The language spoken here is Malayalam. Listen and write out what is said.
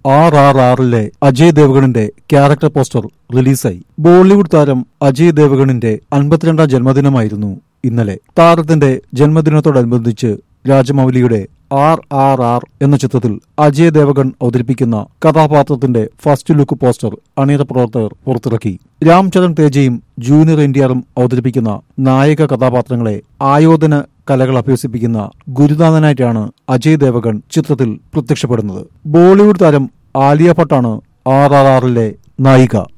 ആർ ആർ ആറിലെ അജയ് ദേവഗണിന്റെ ക്യാരക്ടർ പോസ്റ്റർ റിലീസായി ബോളിവുഡ് താരം അജയ് ദേവഗണിന്റെ അൻപത്തിരണ്ടാം ജന്മദിനമായിരുന്നു ഇന്നലെ താരത്തിന്റെ ജന്മദിനത്തോടനുബന്ധിച്ച് രാജമൗലിയുടെ ആർ ആർ ആർ എന്ന ചിത്രത്തിൽ അജയ് ദേവഗൺ അവതരിപ്പിക്കുന്ന കഥാപാത്രത്തിന്റെ ഫസ്റ്റ് ലുക്ക് പോസ്റ്റർ അണിയറ പ്രവർത്തകർ പുറത്തിറക്കി രാം ചരൺ തേജയും ജൂനിയർ എൻഡിആറും അവതരിപ്പിക്കുന്ന നായക കഥാപാത്രങ്ങളെ ആയോധന കലകൾ അഭ്യസിപ്പിക്കുന്ന ഗുരുനാഥനായിട്ടാണ് അജയ് ദേവഗൺ ചിത്രത്തിൽ പ്രത്യക്ഷപ്പെടുന്നത് ബോളിവുഡ് താരം ആലിയ ഭട്ടാണ് ആർ ആർ ആറിലെ നായിക